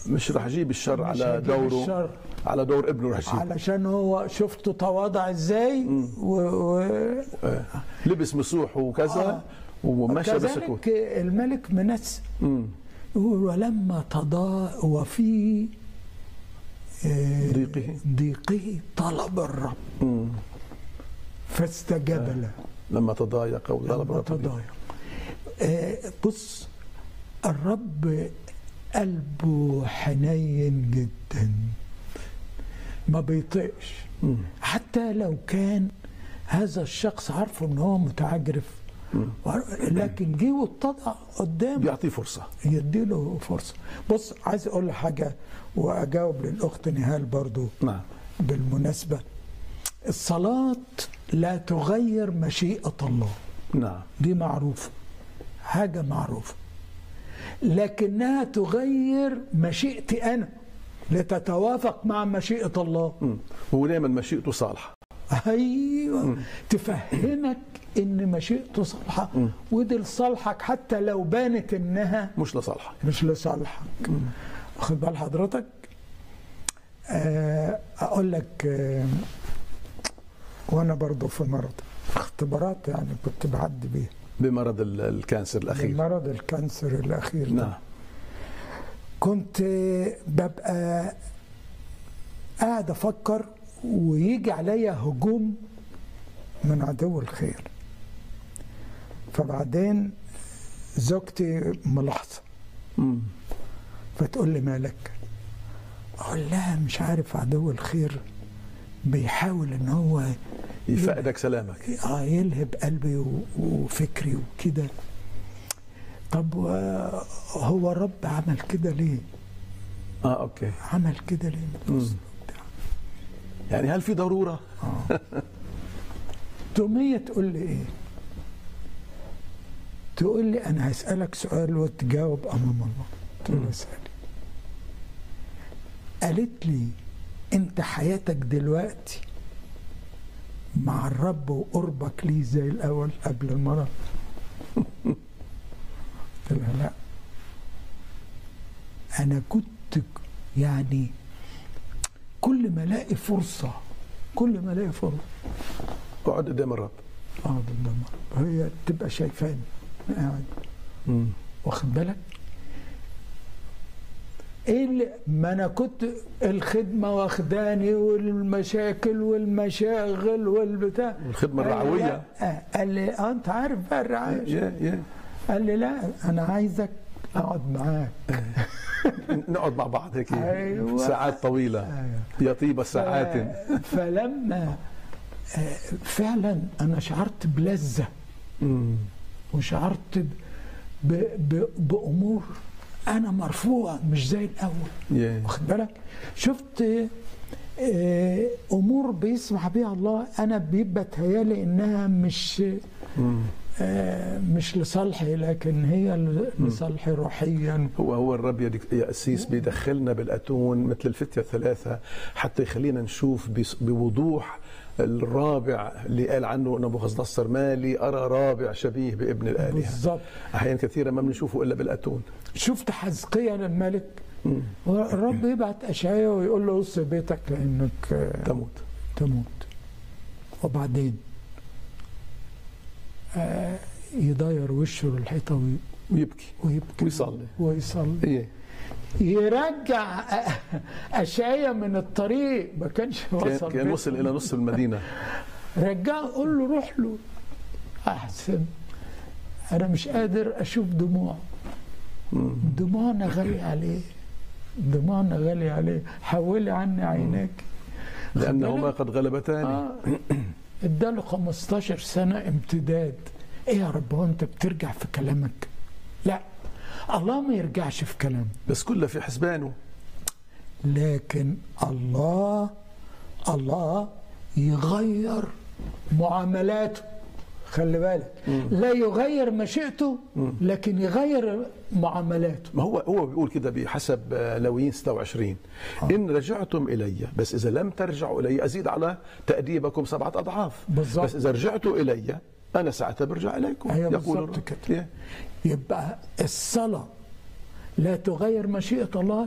مش رح يجيب الشر مش على هيجيب دوره الشر. على دور ابنه رح يجيب علشان هو شفته تواضع ازاي و... و... آه. لبس مسوح وكذا آه. ومشى بسكوت كذلك الملك منس مم. يقول ولما تضاء وفي آه، ضيقه. ضيقه طلب الرب مم. فاستجاب له لما تضايق وطلب لما رب تضايق آه، بص الرب قلبه حنين جدا ما بيطيقش مم. حتى لو كان هذا الشخص عارفه ان هو متعجرف لكن جه واتضع قدامه بيعطيه فرصة يديله فرصه بص عايز اقول حاجه واجاوب للاخت نهال برضو نعم بالمناسبه الصلاه لا تغير مشيئه الله نعم دي معروفه حاجه معروفه لكنها تغير مشيئتي انا لتتوافق مع مشيئه الله مم. هو دائما مشيئته صالحة ايوه تفهمك ان مشيئته صالحه ودي لصالحك حتى لو بانت انها مش لصالحة مش لصالحك واخد بال حضرتك آه، اقول لك آه، وانا برضو في مرض اختبارات يعني كنت بعدي بيها بمرض ال- الكانسر الأخير مرض الكانسر الاخير ده. نعم كنت ببقى قاعد افكر ويجي عليا هجوم من عدو الخير فبعدين زوجتي ملاحظه مم. فتقول لي مالك اقول لها مش عارف عدو الخير بيحاول ان هو يفقدك سلامك آه يلهب قلبي و- وفكري وكده طب و- هو الرب عمل كده ليه اه اوكي عمل كده ليه مم. يعني هل في ضرورة تومية تقول لي ايه تقول لي انا هسألك سؤال وتجاوب امام الله قلت لها اسألي قالت لي انت حياتك دلوقتي مع الرب وقربك ليه زي الاول قبل المرض قلت لها لا انا كنت يعني كل ما الاقي فرصه كل ما الاقي فرصه اقعد قدام الرب اه بالدمر هي تبقى شايفاني قاعد مم. واخد بالك ايه اللي ما انا كنت الخدمه واخداني والمشاكل والمشاغل والبتاع والخدمة قال لي الرعوية لا. آه، قال لي اه انت عارف بقى الرعايه يا يا قال لي لا انا عايزك اقعد معاك نقعد مع بعض هيك أيوة. ساعات طويلة أيوة. يا طيب الساعات ف- فلما آه، فعلا انا شعرت بلذه مم. وشعرت ب... ب... بامور انا مرفوعه مش زي الاول يا واخد بالك شفت آه، امور بيسمح بيها الله انا بيبقى تهيالي انها مش مم. آه، مش لصالحي لكن هي ل- لصالحي روحيا هو هو الرب يا دك- يا قسيس بيدخلنا بالاتون مثل الفتيه الثلاثه حتى يخلينا نشوف بس- بوضوح الرابع اللي قال عنه نبوخذ نصر مالي ارى رابع شبيه بابن الالهه بالظبط احيانا كثيره ما بنشوفه الا بالاتون شفت حزقيا الملك مم. الرب يبعت اشعياء ويقول له وصي بيتك لانك آه، تموت تموت وبعدين آه، يضاير وشه للحيطه وي- ويبكي ويبكي ويصلي. ويصلي إيه. يرجع اشعيا من الطريق ما كانش كان, وصل كان بيته. وصل الى نص المدينه رجعه قول له روح له احسن انا مش قادر اشوف دموع مم. دموعنا غالية عليه دموعنا غالية عليه حولي عني عيناك لانهما قد غلبتان اه اداله 15 سنة امتداد ايه يا رب هو انت بترجع في كلامك لا الله ما يرجعش في كلامه بس كلها في حسبانه لكن الله الله يغير معاملاته خلي بالك لا يغير مشيئته لكن يغير معاملاته ما هو هو بيقول كده بحسب آه، لويين 26 ان رجعتم الي بس اذا لم ترجعوا الي ازيد على تاديبكم سبعه اضعاف بالظبط. بس اذا رجعتوا الي انا ساعتها برجع اليكم أيوة يقول بالظبط الرب. كده. إيه. يبقى الصلاة لا تغير مشيئة الله